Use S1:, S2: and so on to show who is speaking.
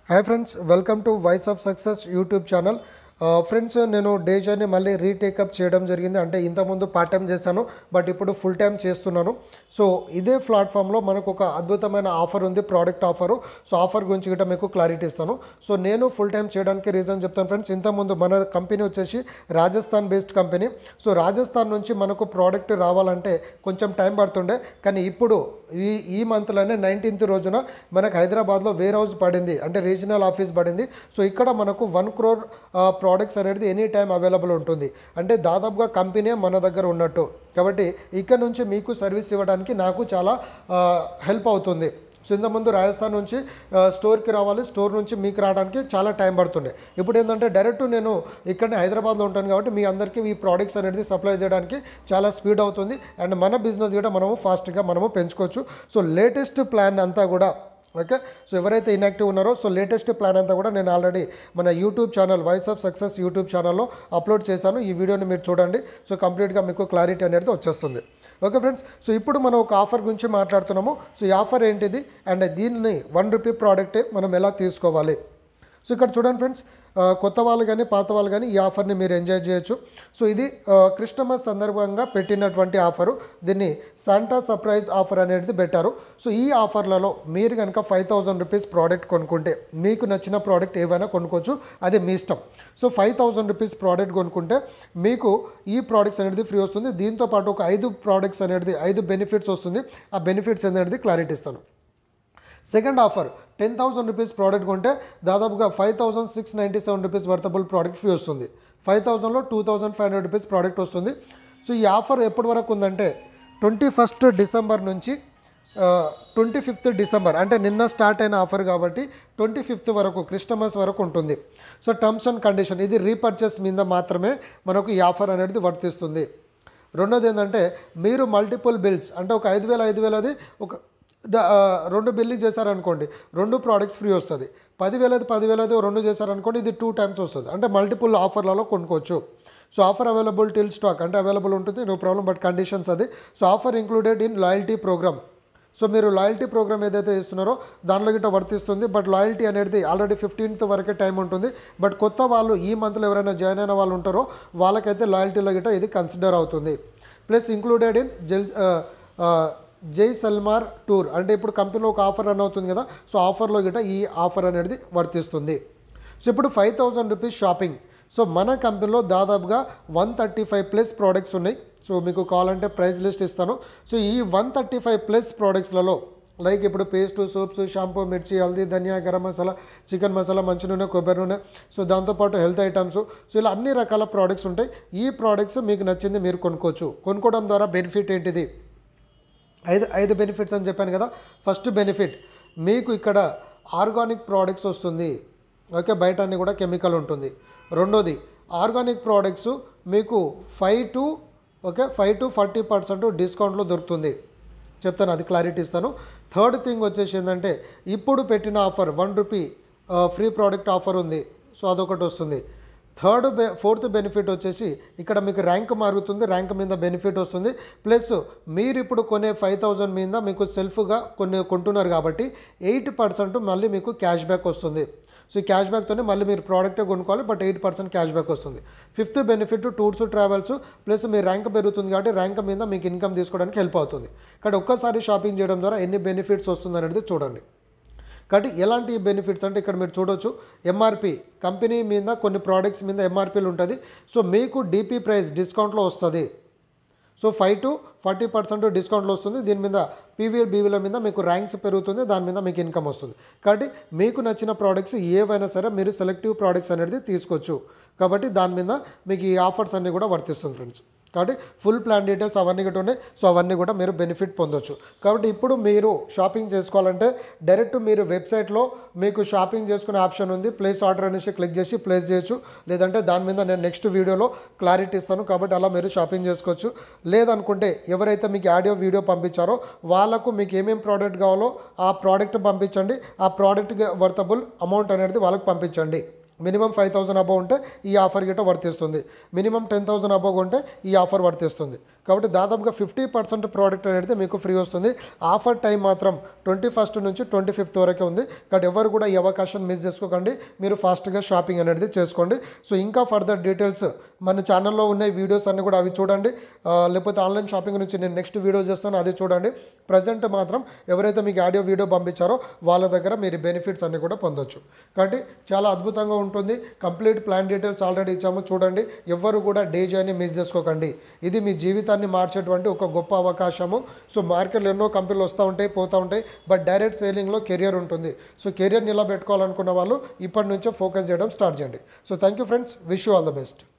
S1: hi friends welcome to Voice of Success YouTube channel friends నేను day journey మళ్ళీ retake up చేయడం జరిగింది అంటే ఇంతకుముందు పార్ట్ టైం చేశాను బట్ ఇప్పుడు ఫుల్ టైం చేస్తున్నాను సో ఇదే ప్లాట్ఫామ్లో మనకు ఒక అద్భుతమైన ఆఫర్ ఉంది ప్రోడక్ట్ ఆఫరు సో ఆఫర్ గురించి గిట్ట మీకు క్లారిటీ ఇస్తాను సో నేను ఫుల్ టైం చేయడానికి రీజన్ చెప్తాను ఫ్రెండ్స్ ఇంతకుముందు మన కంపెనీ వచ్చేసి Rajasthan based company so Rajasthan నుంచి మనకు ప్రోడక్ట్ రావాలంటే కొంచెం టైం పడుతుండే కానీ ఇప్పుడు ఈ ఈ మంత్లోనే నైన్టీన్త్ రోజున మనకు హైదరాబాద్లో వేర్ హౌస్ పడింది అంటే రీజనల్ ఆఫీస్ పడింది సో ఇక్కడ మనకు వన్ క్రోర్ ప్రోడక్ట్స్ అనేది ఎనీ టైం అవైలబుల్ ఉంటుంది అంటే దాదాపుగా కంపెనీ మన దగ్గర ఉన్నట్టు కాబట్టి ఇక్కడ నుంచి మీకు సర్వీస్ ఇవ్వడానికి నాకు చాలా హెల్ప్ అవుతుంది సో ఇంతకుముందు రాజస్థాన్ నుంచి ఆ, స్టోర్కి రావాలి స్టోర్ నుంచి మీకు రావడానికి చాలా టైం పడుతుండే ఇప్పుడు ఏంటంటే డైరెక్ట్ నేను ఇక్కడనే హైదరాబాద్లో ఉంటాను కాబట్టి మీ అందరికీ ఈ ప్రోడక్ట్స్ అనేది సప్లై చేయడానికి చాలా స్పీడ్ అవుతుంది అండ్ మన బిజినెస్ కూడా మనము ఫాస్ట్గా మనము పెంచుకోవచ్చు సో లేటెస్ట్ ప్లాన్ అంతా కూడా ఓకే సో ఎవరైతే ఇన్యాక్టివ్ ఉన్నారో సో లేటెస్ట్ ప్లాన్ అంతా కూడా నేను ఆల్రెడీ మన YouTube channel Voice of Success YouTube ఛానల్లో అప్లోడ్ చేశాను ఈ వీడియోని మీరు చూడండి సో కంప్లీట్గా మీకు క్లారిటీ అనేది వచ్చేస్తుంది ఓకే ఫ్రెండ్స్ సో ఇప్పుడు మనం ఒక ఆఫర్ గురించి మాట్లాడుతున్నాము సో ఈ ఆఫర్ ఏంటిది అండ్ దీన్ని వన్ రూపీ ప్రోడక్టే మనం ఎలా తీసుకోవాలి సో ఇక్కడ చూడండి ఫ్రెండ్స్ ఆ, కొత్త వాళ్ళు కానీ పాత వాళ్ళు కానీ ఈ ఆఫర్ని మీరు ఎంజాయ్ చేయొచ్చు సో ఇది ఆ, క్రిస్టమస్ సందర్భంగా పెట్టినటువంటి ఆఫరు దీన్ని శాంటా సర్ప్రైజ్ ఆఫర్ అనేది పెట్టారు సో ఈ ఆఫర్లలో మీరు కనుక ఫైవ్ థౌజండ్ రూపీస్ ప్రోడక్ట్ కొనుక్కుంటే మీకు నచ్చిన ప్రోడక్ట్ ఏవైనా కొనుక్కోవచ్చు అది మీ ఇష్టం so five thousand rupees product కొనుక్కుంటే మీకు ఈ ప్రోడక్ట్స్ అనేది ఫ్రీ వస్తుంది దీంతో పాటు ఒక ఐదు ప్రోడక్ట్స్ అనేది ఐదు బెనిఫిట్స్ వస్తుంది ఆ బెనిఫిట్స్ అనేది క్లారిటీ ఇస్తాను second offer ten thousand rupees product కొంటే దాదాపుగా five thousand six ninety seven rupees worthable product free వస్తుంది ఫైవ్ థౌసండ్లో two thousand five hundred rupees product వస్తుంది సో ఈ ఆఫర్ ఎప్పటి వరకు ఉందంటే ట్వంటీ ఫస్ట్ డిసెంబర్ నుంచి ట్వంటీ ఫిఫ్త్ డిసెంబర్ అంటే నిన్న స్టార్ట్ అయిన ఆఫర్ కాబట్టి ట్వంటీ ఫిఫ్త్ వరకు క్రిస్టమస్ వరకు ఉంటుంది సో టర్మ్స్ అండ్ కండిషన్ ఇది రీపర్చేస్ మీద మాత్రమే మనకు ఈ ఆఫర్ అనేది వర్తిస్తుంది రెండోది ఏంటంటే మీరు మల్టిపుల్ బిల్స్ అంటే ఒక ఐదు వేల ఐదు వేలది ఒక డ- ఆ, రెండు బిల్లింగ్ చేశారనుకోండి రెండు ప్రోడక్ట్స్ ఫ్రీ వస్తుంది పదివేలది పదివేలది రెండు చేశారనుకోండి ఇది టూ టైమ్స్ వస్తుంది అంటే మల్టిపుల్ ఆఫర్లలో కొనుక్కోవచ్చు so offer available till stock అంటే అవైలబుల్ ఉంటుంది నో ప్రాబ్లం బట్ కండిషన్స్ అది so offer included in loyalty program so మీరు లాయల్టీ ప్రోగ్రామ్ ఏదైతే ఇస్తున్నారో దానిలో గిట్ట వర్తిస్తుంది బట్ లాయల్టీ అనేది ఆల్రెడీ ఫిఫ్టీన్త్ వరకే టైం ఉంటుంది బట్ కొత్త వాళ్ళు ఈ మంత్లో ఎవరైనా జాయిన్ అయిన వాళ్ళు ఉంటారో వాళ్ళకైతే లాయల్టీలో గిట్ట ఇది కన్సిడర్ అవుతుంది ప్లస్ ఇంక్లూడెడ్ ఇన్ జెల్ జై సల్మార్ టూర్ అంటే ఇప్పుడు కంపెనీలో ఒక ఆఫర్ రన్ అవుతుంది కదా సో ఆఫర్లో గిట్ట ఈ ఆఫర్ అనేది వర్తిస్తుంది సో ఇప్పుడు five thousand rupees shopping so మన కంపెనీలో దాదాపుగా one thirty five plus products ఉన్నాయి సో మీకు కావాలంటే ప్రైస్ లిస్ట్ ఇస్తాను సో ఈ వన్ థర్టీ ఫైవ్ ప్లస్ ప్రోడక్ట్స్లలో లైక్ ఇప్పుడు పేస్ట్ సోప్స్ షాంపూ మిర్చి హల్దీ ధనియా గరం మసాలా చికెన్ మసాలా మంచి నూనె కొబ్బరి నూనె సో దాంతోపాటు హెల్త్ ఐటమ్స్ సో ఇలా అన్ని రకాల ప్రోడక్ట్స్ ఉంటాయి ఈ ప్రోడక్ట్స్ మీకు నచ్చింది మీరు కొనుక్కోవచ్చు కొనుక్కోవడం ద్వారా బెనిఫిట్ ఏంటిది ఐదు ఐదు బెనిఫిట్స్ అని చెప్పాను కదా ఫస్ట్ బెనిఫిట్ మీకు ఇక్కడ ఆర్గానిక్ ప్రోడక్ట్స్ వస్తుంది ఓకే బయట అన్ని కూడా కెమికల్ ఉంటుంది రెండోది ఆర్గానిక్ ప్రోడక్ట్స్ మీకు five to okay five to forty percent డిస్కౌంట్లో దొరుకుతుంది చెప్తాను అది క్లారిటీ ఇస్తాను థర్డ్ థింగ్ వచ్చేసి ఏంటంటే ఇప్పుడు పెట్టిన offer one rupee free product offer ఉంది సో అదొకటి వస్తుంది థర్డ్ బె ఫోర్త్ బెనిఫిట్ వచ్చేసి ఇక్కడ మీకు ర్యాంక్ మారుతుంది ర్యాంక్ మీద బెనిఫిట్ వస్తుంది ప్లస్ మీరు ఇప్పుడు కొనే ఫైవ్ థౌజండ్ మీద మీకు సెల్ఫ్గా కొన్ని కొంటున్నారు కాబట్టి ఎయిట్ పర్సెంట్ మళ్ళీ మీకు క్యాష్ బ్యాక్ వస్తుంది సో ఈ క్యాష్ బ్యాక్తోనే మళ్ళీ మీరు ప్రోడక్టే కొనుక్కోవాలి but eight percent cash back వస్తుంది fifth benefit tours travels plus మీ ర్యాంక్ పెరుగుతుంది కాబట్టి ర్యాంక్ మీద మీకు ఇన్కమ్ తీసుకోవడానికి హెల్ప్ అవుతుంది కాబట్టి ఒక్కసారి షాపింగ్ చేయడం ద్వారా ఎన్ని బెనిఫిట్స్ వస్తుంది అనేది చూడండి కాబట్టి ఎలాంటి బెనిఫిట్స్ అంటే ఇక్కడ మీరు చూడొచ్చు ఎంఆర్పి కంపెనీ మీద కొన్ని ప్రోడక్ట్స్ మీద ఎంఆర్పీలు ఉంటుంది సో మీకు డిపి ప్రైస్ డిస్కౌంట్లో వస్తుంది so five to forty percent డిస్కౌంట్లో వస్తుంది దీని మీద పీవీఎల్ బీవీల మీద మీకు ర్యాంక్స్ పెరుగుతుంది దాని మీద మీకు ఇన్కమ్ వస్తుంది కాబట్టి మీకు నచ్చిన ప్రోడక్ట్స్ ఏవైనా సరే మీరు సెలెక్టివ్ ప్రోడక్ట్స్ అనేది తీసుకోవచ్చు కాబట్టి దాని మీద మీకు ఈ ఆఫర్స్ అన్నీ కూడా వర్తిస్తుంది ఫ్రెండ్స్ కాబట్టి ఫుల్ ప్లాన్ డీటెయిల్స్ అవన్నీ కూడా ఉన్నాయి సో అవన్నీ కూడా మీరు బెనిఫిట్ పొందొచ్చు కాబట్టి ఇప్పుడు మీరు షాపింగ్ చేసుకోవాలంటే డైరెక్ట్ మీరు వెబ్సైట్లో మీకు షాపింగ్ చేసుకునే ఆప్షన్ ఉంది ప్లేస్ ఆర్డర్ అనేసి క్లిక్ చేసి ప్లేస్ చేయొచ్చు లేదంటే దాని మీద నేను నెక్స్ట్ వీడియోలో క్లారిటీ ఇస్తాను కాబట్టి అలా మీరు షాపింగ్ చేసుకోవచ్చు లేదనుకుంటే ఎవరైతే మీకు ఆడియో వీడియో పంపించారో వాళ్ళకు మీకు ఏమేం ప్రోడక్ట్ కావాలో ఆ ప్రోడక్ట్ పంపించండి ఆ ప్రోడక్ట్ వర్తబుల్ అమౌంట్ అనేది వాళ్ళకి పంపించండి మినిమం ఫైవ్ థౌసండ్ అబవ్ ఉంటే ఈ ఆఫర్ గిట్ట వర్తిస్తుంది మినిమం టెన్ థౌసండ్ అబవ్ ఉంటే ఈ ఆఫర్ వర్తిస్తుంది కాబట్టి దాదాపుగా ఫిఫ్టీ పర్సెంట్ ప్రోడక్ట్ అనేది మీకు ఫ్రీ వస్తుంది ఆఫర్ టైం మాత్రం ట్వంటీ ఫస్ట్ నుంచి ట్వంటీ ఫిఫ్త్ వరకే ఉంది కాబట్టి ఎవరు కూడా ఈ అవకాశం మిస్ చేసుకోకండి మీరు ఫాస్ట్గా షాపింగ్ అనేది చేసుకోండి సో ఇంకా ఫర్దర్ డీటెయిల్స్ మన ఛానల్లో ఉన్న వీడియోస్ అన్ని కూడా అవి చూడండి ఆ, లేకపోతే ఆన్లైన్ షాపింగ్ నుంచి నేను నెక్స్ట్ వీడియో చేస్తాను అది చూడండి ప్రజెంట్ మాత్రం ఎవరైతే మీకు ఆడియో వీడియో పంపించారో వాళ్ళ దగ్గర మీరు బెనిఫిట్స్ అన్ని కూడా పొందొచ్చు కాబట్టి చాలా అద్భుతంగా ఉంటుంది కంప్లీట్ ప్లాన్ డీటెయిల్స్ ఆల్రెడీ ఇచ్చాము చూడండి ఎవ్వరు కూడా డే జాయిన్ మిస్ చేసుకోకండి ఇది మీ జీవితాన్ని మార్చేటువంటి ఒక గొప్ప అవకాశము సో మార్కెట్లో ఎన్నో కంపెనీలు వస్తూ ఉంటాయి పోతూ ఉంటాయి బట్ డైరెక్ట్ సేలింగ్లో కెరియర్ ఉంటుంది సో కెరియర్ నిలబెట్టుకోవాలనుకున్న వాళ్ళు ఇప్పటి నుంచే ఫోకస్ చేయడం స్టార్ట్ చేయండి so thank you friends wish you all the best